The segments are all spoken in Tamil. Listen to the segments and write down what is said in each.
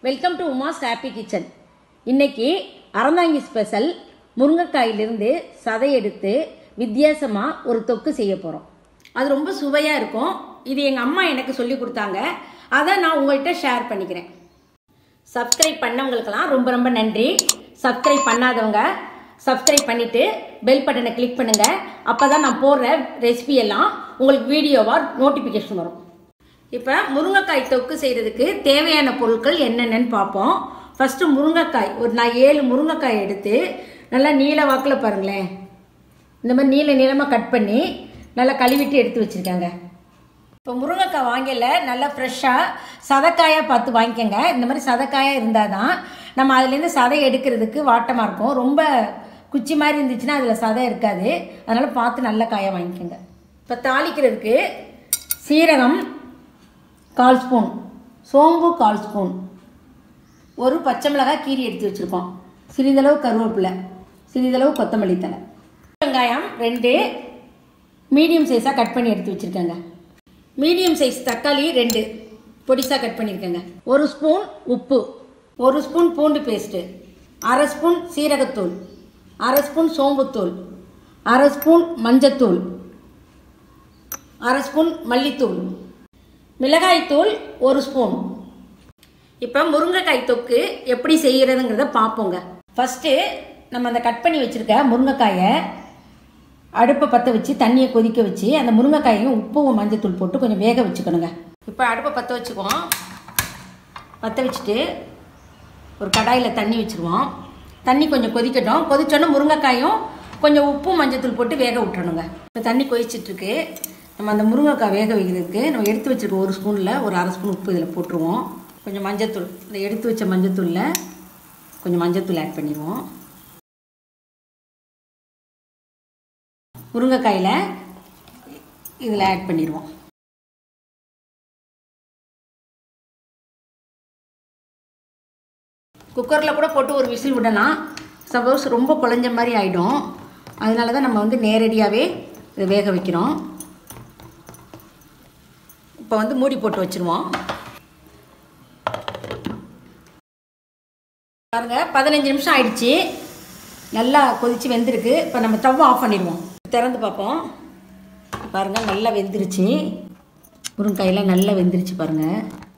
welcome to Uma's happy kitchen இன்னைக்கு அறந்தாங்கி ஸ்பெஷல் முருங்கைக்காயிலிருந்து சதை எடுத்து வித்தியாசமாக ஒரு தொக்கு செய்ய போகிறோம் அது ரொம்ப சுவையாக இருக்கும் இது எங்கள் அம்மா எனக்கு சொல்லி கொடுத்தாங்க அதை நான் உங்கள்கிட்ட ஷேர் பண்ணிக்கிறேன் சப்ஸ்கிரைப் பண்ணவங்களுக்கெல்லாம் ரொம்ப ரொம்ப நன்றி சப்ஸ்கிரைப் பண்ணாதவங்க சப்ஸ்கிரைப் பண்ணிவிட்டு பெல் பட்டனை கிளிக் பண்ணுங்கள் அப்போ தான் நான் போடுற ரெசிபி எல்லாம் உங்களுக்கு வீடியோவாக நோட்டிஃபிகேஷன் வரும் இப்போ முருங்கைக்காய் தொக்கு செய்கிறதுக்கு தேவையான பொருட்கள் என்னென்னன்னு பார்ப்போம் ஃபஸ்ட்டு முருங்கைக்காய் ஒரு நான் ஏழு முருங்கைக்காய் எடுத்து நல்லா நீல வாக்கில் பாருங்களேன் இந்த மாதிரி நீல நீளமாக கட் பண்ணி நல்லா கழுவிட்டு எடுத்து வச்சுருக்காங்க இப்போ முருங்கைக்காய் வாங்கல நல்லா ஃப்ரெஷ்ஷாக சதைக்காயாக பார்த்து வாங்கிக்கோங்க இந்த மாதிரி சதைக்காயாக இருந்தால் தான் நம்ம அதுலேருந்து சதை எடுக்கிறதுக்கு வாட்டமாக இருக்கும் ரொம்ப குச்சி மாதிரி இருந்துச்சுன்னா அதில் சதை இருக்காது அதனால் பார்த்து நல்ல காயாக வாங்கிக்கோங்க இப்போ தாளிக்கிறதுக்கு சீரகம் கால் ஸ்பூன் சோம்பு கால் ஸ்பூன் ஒரு பச்சை மிளகாய் கீரி எடுத்து வச்சுருக்கோம் சிறிதளவு கருவேப்பிலை சிறிதளவு கொத்தமல்லி தழை வெங்காயம் ரெண்டு மீடியம் சைஸாக கட் பண்ணி எடுத்து வச்சுருக்கேங்க மீடியம் சைஸ் தக்காளி ரெண்டு பொடிசாக கட் பண்ணியிருக்கேங்க ஒரு ஸ்பூன் உப்பு ஒரு ஸ்பூன் பூண்டு பேஸ்ட்டு அரை ஸ்பூன் சீரகத்தூள் அரை ஸ்பூன் சோம்புத்தூள் அரை ஸ்பூன் மஞ்சத்தூள் அரை ஸ்பூன் மல்லித்தூள் மிளகாய்த்தூள் ஒரு ஸ்பூன் இப்போ முருங்கைக்காய் தொக்கு எப்படி செய்கிறதுங்கிறத பார்ப்போங்க ஃபஸ்ட்டு நம்ம அந்த கட் பண்ணி வச்சுருக்க முருங்கைக்காயை அடுப்பை பற்ற வச்சு தண்ணியை கொதிக்க வச்சு அந்த முருங்கைக்காயையும் உப்பும் மஞ்சத்தூள் போட்டு கொஞ்சம் வேக வச்சுக்கணுங்க இப்போ அடுப்பை பற்ற வச்சுக்குவோம் பற்ற வச்சுட்டு ஒரு கடாயில் தண்ணி வச்சுருவோம் தண்ணி கொஞ்சம் கொதிக்கட்டும் கொதிச்சோன்னே முருங்கைக்காயும் கொஞ்சம் உப்பு மஞ்சத்தூள் போட்டு வேக விட்டுறணுங்க இப்போ தண்ணி கொதிச்சிட்ருக்கு நம்ம அந்த முருங்கைக்காய் வேக வைக்கிறதுக்கு நம்ம எடுத்து வச்சுருக்க ஒரு ஸ்பூனில் ஒரு அரை ஸ்பூன் உப்பு இதில் போட்டுருவோம் கொஞ்சம் மஞ்சத்தூள் இந்த எடுத்து வச்ச மஞ்சத்தூளில் கொஞ்சம் மஞ்சத்தூள் ஆட் பண்ணிடுவோம் முருங்கைக்காயில் இதில் ஆட் பண்ணிடுவோம் குக்கரில் கூட போட்டு ஒரு விசில் விடலாம் சப்போஸ் ரொம்ப குழஞ்ச மாதிரி ஆகிடும் அதனால தான் நம்ம வந்து நேரடியாகவே இதை வேக வைக்கிறோம் இப்போ வந்து மூடி போட்டு வச்சுருவோம் பாருங்க பதினஞ்சு நிமிஷம் ஆயிடுச்சு நல்லா கொதித்து வெந்திருக்கு இப்போ நம்ம ஸ்டவ் ஆஃப் பண்ணிடுவோம் திறந்து பார்ப்போம் பாருங்கள் நல்லா வெந்துருச்சு முருங்கையில் நல்லா வெந்துருச்சு பாருங்கள்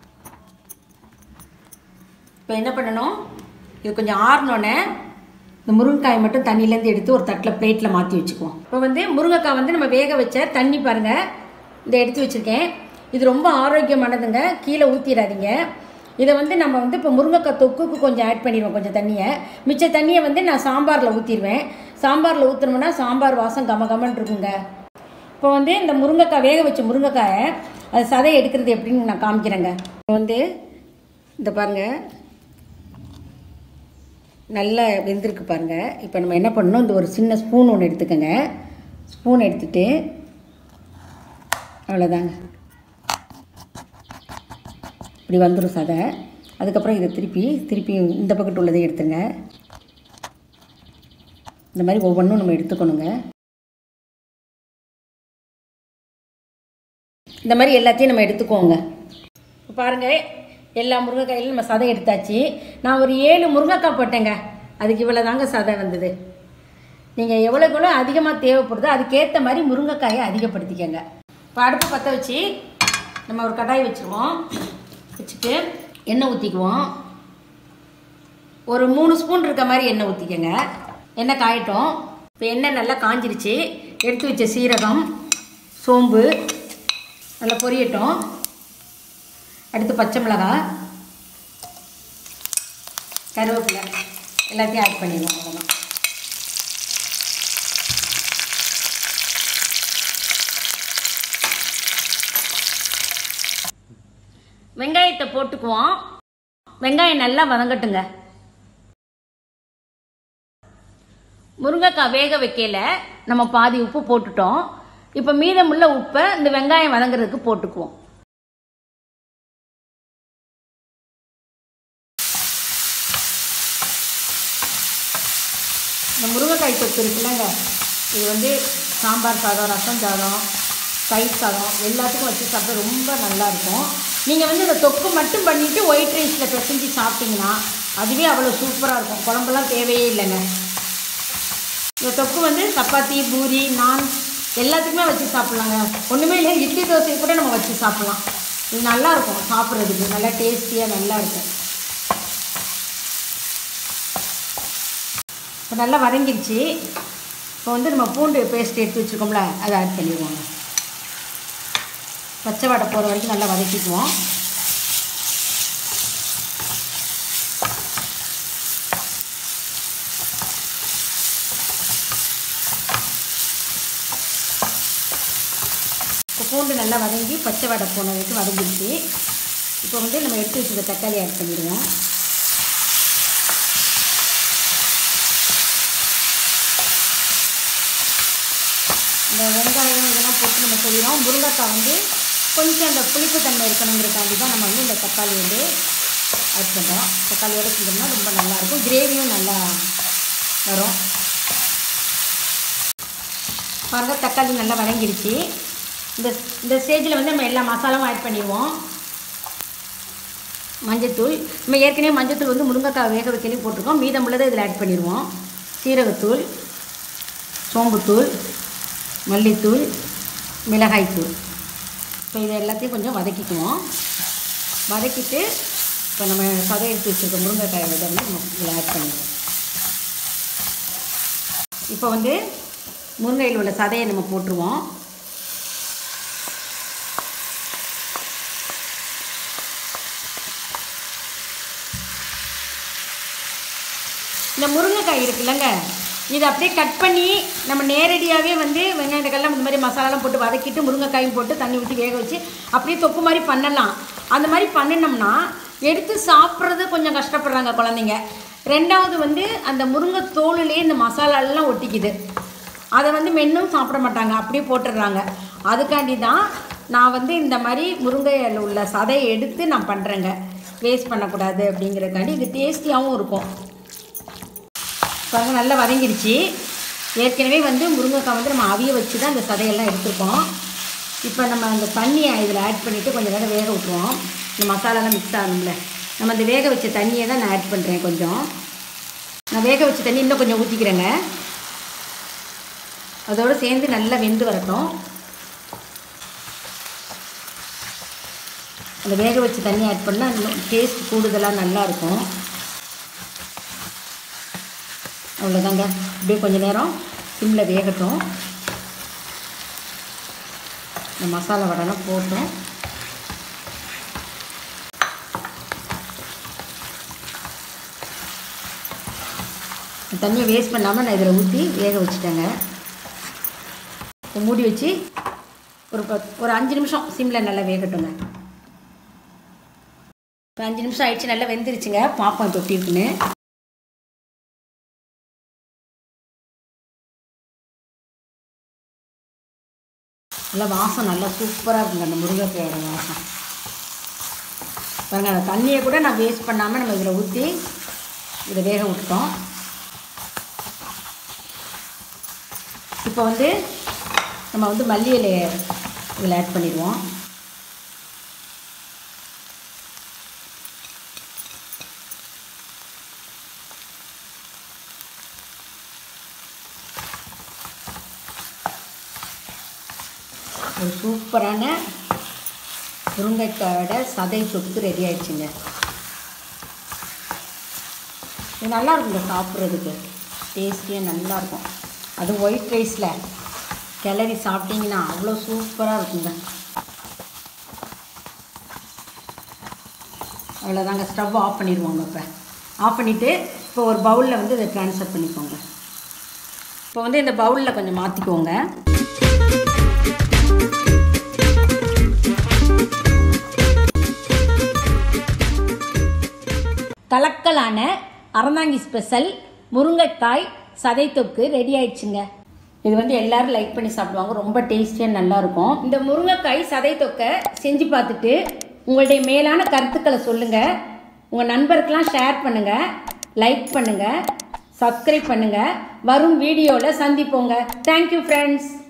இப்போ என்ன பண்ணணும் இது கொஞ்சம் ஆறினோன்னே இந்த முருங்கைக்காய் மட்டும் தண்ணியிலேருந்து எடுத்து ஒரு தட்டில் பிளேட்டில் மாற்றி வச்சுக்குவோம் இப்போ வந்து முருங்கைக்காய் வந்து நம்ம வேக வச்ச தண்ணி பாருங்கள் இதை எடுத்து வச்சுருக்கேன் இது ரொம்ப ஆரோக்கியமானதுங்க கீழே ஊற்றிடாதீங்க இதை வந்து நம்ம வந்து இப்போ முருங்கைக்காய் தொக்குக்கு கொஞ்சம் ஆட் பண்ணிடுவோம் கொஞ்சம் தண்ணியை மிச்ச தண்ணியை வந்து நான் சாம்பாரில் ஊற்றிடுவேன் சாம்பாரில் ஊற்றினோம்னா சாம்பார் வாசம் கம கமன்னு இருக்குங்க இப்போ வந்து இந்த முருங்கைக்காய் வேக வச்ச முருங்கைக்காயை அது சதை எடுக்கிறது எப்படின்னு நான் காமிக்கிறேங்க இப்போ வந்து இந்த பாருங்கள் நல்லா வெந்திருக்கு பாருங்கள் இப்போ நம்ம என்ன பண்ணணும் இந்த ஒரு சின்ன ஸ்பூன் ஒன்று எடுத்துக்கோங்க ஸ்பூன் எடுத்துட்டு அவ்வளோதாங்க இப்படி வந்துடும் சதை அதுக்கப்புறம் இதை திருப்பி திருப்பி இந்த பக்கத்து உள்ளதை எடுத்துங்க இந்த மாதிரி ஒவ்வொன்றும் நம்ம எடுத்துக்கணுங்க இந்த மாதிரி எல்லாத்தையும் நம்ம எடுத்துக்கோங்க இப்போ பாருங்கள் எல்லா முருங்கைக்காயிலும் நம்ம சதை எடுத்தாச்சு நான் ஒரு ஏழு முருங்கைக்காய் போட்டேங்க அதுக்கு இவ்வளோ தாங்க சதை வந்தது நீங்கள் எவ்வளோக்கு எவ்வளோ அதிகமாக தேவைப்படுதோ அதுக்கேற்ற மாதிரி முருங்கைக்காயை அதிகப்படுத்திக்கங்க இப்போ அடுப்பு பற்ற வச்சு நம்ம ஒரு கடாய் வச்சுருவோம் வச்சுட்டு எண்ணெய் ஊற்றிக்குவோம் ஒரு மூணு ஸ்பூன் இருக்க மாதிரி எண்ணெய் ஊற்றிக்கங்க எண்ணெய் காயட்டும் இப்போ எண்ணெய் நல்லா காஞ்சிருச்சு எடுத்து வச்ச சீரகம் சோம்பு நல்லா பொரியட்டும் அடுத்து பச்சை மிளகாய் கருவேப்பிலை எல்லாத்தையும் ஆட் பண்ணிடுவோம் அவ்வளோதான் வெங்காயத்தை போட்டுக்குவோம் வெங்காயம் நல்லா வதங்கட்டுங்க முருங்கைக்காய் வேக வைக்கல நம்ம பாதி உப்பு போட்டுட்டோம் இப்போ மீதமுள்ள உப்பை இந்த வெங்காயம் வதங்குறதுக்கு போட்டுக்குவோம் இந்த முருங்கைக்காய் தொக்கு இருக்குல்லங்க இது வந்து சாம்பார் சாதம் ரசம் சாதம் தயிர் சாதம் எல்லாத்துக்கும் வச்சு சாப்பிட்டா ரொம்ப நல்லா இருக்கும் நீங்கள் வந்து இந்த தொக்கு மட்டும் பண்ணிவிட்டு ஒயிட் ரைஸில் பிசைஞ்சு சாப்பிட்டீங்கன்னா அதுவே அவ்வளோ சூப்பராக இருக்கும் குழம்புலாம் தேவையே இல்லைங்க இந்த தொக்கு வந்து சப்பாத்தி பூரி நான் எல்லாத்துக்குமே வச்சு சாப்பிட்லாங்க ஒன்றுமே இல்லை இட்லி தோசை கூட நம்ம வச்சு சாப்பிட்லாம் இது நல்லா இருக்கும் சாப்பிட்றதுக்கு நல்லா டேஸ்டியாக நல்லா இருக்கும் இப்போ நல்லா வதங்கிருச்சு இப்போ வந்து நம்ம பூண்டு பேஸ்ட் எடுத்து வச்சுருக்கோம்ல அதை ஆட் பண்ணிடுவோங்க பச்சை வடை போகிற வரைக்கும் நல்லா வதக்கிக்குவோம் இப்போ பூண்டு நல்லா வதங்கி பச்சை வடை போன வரைக்கும் வதங்கிடுச்சு இப்போ வந்து நம்ம எடுத்து வச்சுருக்க தக்காளி ஆட் பண்ணிடுவோம் இந்த வெங்காயம் இதெல்லாம் போட்டு நம்ம செய்கிறோம் முருங்கைக்காய் வந்து கொஞ்சம் அந்த புளிப்புத்தன்மை இருக்கணுங்கிறக்காண்டி தான் நம்ம வந்து இந்த தக்காளி வந்து ஆட் பண்ணுறோம் தக்காளியோட செஞ்சோம்னா ரொம்ப நல்லாயிருக்கும் கிரேவியும் நல்லா வரும் பாருங்கள் தக்காளி நல்லா வதங்கிருச்சு இந்த இந்த ஸ்டேஜில் வந்து நம்ம எல்லா மசாலாவும் ஆட் பண்ணிடுவோம் மஞ்சத்தூள் நம்ம ஏற்கனவே மஞ்சத்தூள் வந்து முருங்கைக்காய் வேக வைக்கலையும் போட்டிருக்கோம் மீதமுள்ளதை இதில் ஆட் பண்ணிடுவோம் சீரகத்தூள் சோம்புத்தூள் மல்லித்தூள் மிளகாய்த்தூள் இப்போ இதை எல்லாத்தையும் கொஞ்சம் வதக்கிக்குவோம் வதக்கிட்டு இப்போ நம்ம சதை எடுத்து வச்சுருக்க முருங்கைக்காய் இதை வந்து நம்ம இதில் ஆட் பண்ணிடுவோம் இப்போ வந்து முருங்கையில் உள்ள சதையை நம்ம போட்டுருவோம் இந்த முருங்கைக்காய் இருக்குல்லங்க இதை அப்படியே கட் பண்ணி நம்ம நேரடியாகவே வந்து வெங்காயம் தக்காளி இந்த மாதிரி மசாலாலாம் போட்டு வதக்கிட்டு முருங்கைக்காயும் போட்டு தண்ணி ஊற்றி வேக வச்சு அப்படியே தொக்கு மாதிரி பண்ணலாம் அந்த மாதிரி பண்ணினோம்னா எடுத்து சாப்பிட்றது கொஞ்சம் கஷ்டப்படுறாங்க குழந்தைங்க ரெண்டாவது வந்து அந்த முருங்கை தோலுலேயே இந்த மசாலாலாம் ஒட்டிக்குது அதை வந்து மென்னும் சாப்பிட மாட்டாங்க அப்படியே போட்டுடுறாங்க அதுக்காண்டி தான் நான் வந்து இந்த மாதிரி முருங்கையில் உள்ள சதையை எடுத்து நான் பண்ணுறேங்க வேஸ்ட் பண்ணக்கூடாது அப்படிங்கிறதுக்காண்டி இது டேஸ்டியாகவும் இருக்கும் பாருங்க நல்லா வதங்கிருச்சு ஏற்கனவே வந்து முருங்கைக்காய் வந்து நம்ம அவிய வச்சு தான் இந்த சதையெல்லாம் எடுத்துருக்கோம் இப்போ நம்ம அந்த தண்ணியை இதில் ஆட் பண்ணிவிட்டு கொஞ்சம் நேரம் வேக விட்ருவோம் இந்த மசாலாலாம் மிக்ஸ் ஆகணும்ல நம்ம அந்த வேக வச்ச தண்ணியை தான் நான் ஆட் பண்ணுறேன் கொஞ்சம் நான் வேக வச்ச தண்ணி இன்னும் கொஞ்சம் ஊற்றிக்கிறேங்க அதோடு சேர்ந்து நல்லா வெந்து வரட்டும் அந்த வேக வச்ச தண்ணி ஆட் பண்ணால் இன்னும் டேஸ்ட் கூடுதலாக நல்லாயிருக்கும் அவ்வளோதாங்க அப்படியே கொஞ்ச நேரம் சிம்மில் வேகட்டும் இந்த மசாலா வடைலாம் போட்டோம் தண்ணியை வேஸ்ட் பண்ணாமல் நான் இதில் ஊற்றி வேக வச்சுட்டேங்க இப்போ மூடி வச்சு ஒரு பத் ஒரு அஞ்சு நிமிஷம் சிம்மில் நல்லா வேகட்டுங்க இப்போ அஞ்சு நிமிஷம் ஆயிடுச்சு நல்லா வெந்துருச்சுங்க பார்ப்போம் இப்போ எப்படி இருக்குன்னு நல்லா வாசம் நல்லா சூப்பராக இருக்குங்க அந்த முருங்கைக்காயோட வாசம் பாருங்க அந்த தண்ணியை கூட நான் வேஸ்ட் பண்ணாமல் நம்ம இதில் ஊற்றி இதை வேக விட்டுட்டோம் இப்போ வந்து நம்ம வந்து மல்லி இலையை இதில் ஆட் பண்ணிடுவோம் ஒரு சூப்பரான முருங்கைக்காயோட சதை தொக்கு ரெடி ஆயிடுச்சுங்க இது நல்லா இருக்குங்க சாப்பிட்றதுக்கு டேஸ்டியாக நல்லா இருக்கும் அது ஒயிட் ரைஸில் கிளறி சாப்பிட்டீங்கன்னா அவ்வளோ சூப்பராக இருக்குங்க அவ்வளோதாங்க ஸ்டவ் ஆஃப் பண்ணிடுவோங்க இப்போ ஆஃப் பண்ணிவிட்டு இப்போ ஒரு பவுலில் வந்து இதை ட்ரான்ஸ்ஃபர் பண்ணிக்கோங்க இப்போ வந்து இந்த பவுலில் கொஞ்சம் மாற்றிக்கோங்க கலக்கலான அறந்தாங்கி ஸ்பெஷல் முருங்கைக்காய் சதை தொக்கு ரெடி ஆயிடுச்சுங்க இது வந்து எல்லாரும் லைக் பண்ணி சாப்பிடுவாங்க ரொம்ப டேஸ்டியாக நல்லா இருக்கும் இந்த முருங்கைக்காய் சதை தொக்கை செஞ்சு பார்த்துட்டு உங்களுடைய மேலான கருத்துக்களை சொல்லுங்கள் உங்கள் நண்பருக்கெல்லாம் ஷேர் பண்ணுங்கள் லைக் பண்ணுங்கள் சப்ஸ்கிரைப் பண்ணுங்கள் வரும் வீடியோவில் சந்திப்போங்க தேங்க்யூ ஃப்ரெண்ட்ஸ்